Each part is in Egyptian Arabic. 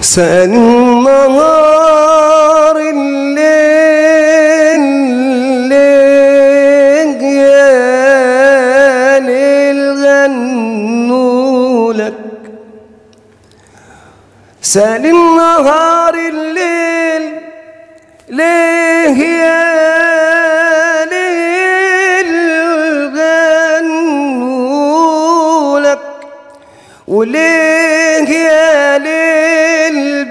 سأل النهار الليل ليل يا ليل غنولك سأل النهار الليل ليه يا ليل غنولك وليه يا ليل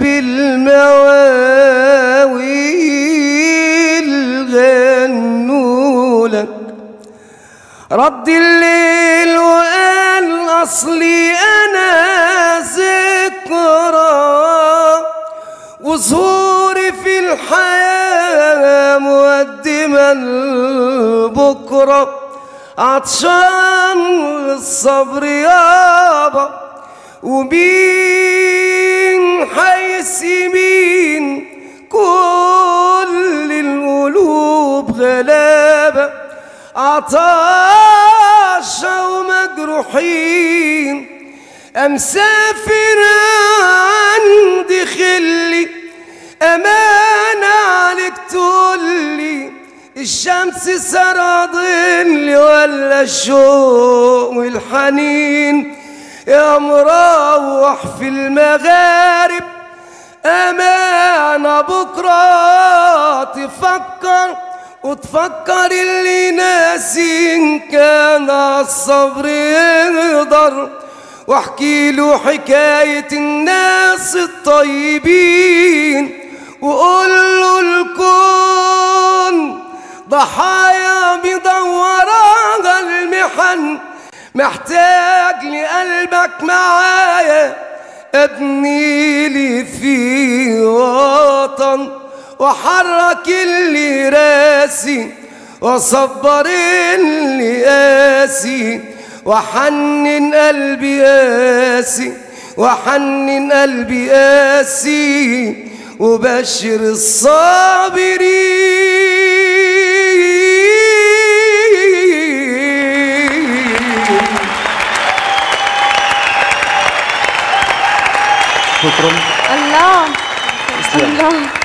بالمواويل غنولك رد الليل وقال أصلي أنا ذكرى وظهوري في الحياة مقدما بكرة عطشان الصبر يابا ومين حيس يمين كل القلوب غلابة عطاشة ومجروحين أمسافر عندي خلي أمان عليك تقولي الشمس سرى ظلي ولا الشوق والحنين يا مروح في المغارب أمانة بكرة تفكر وتفكر اللي ناسي إن كان الصبر يقدر واحكي له حكاية الناس الطيبين وقول له الكون ضحايا بدورها المحن محتاج لقلبك معايا ابني لي في وطن وحرك اللي راسي وصبر اللي قاسي وحنن قلبي قاسي وحنن قلبي قاسي وبشر الصابرين شكرا الله الله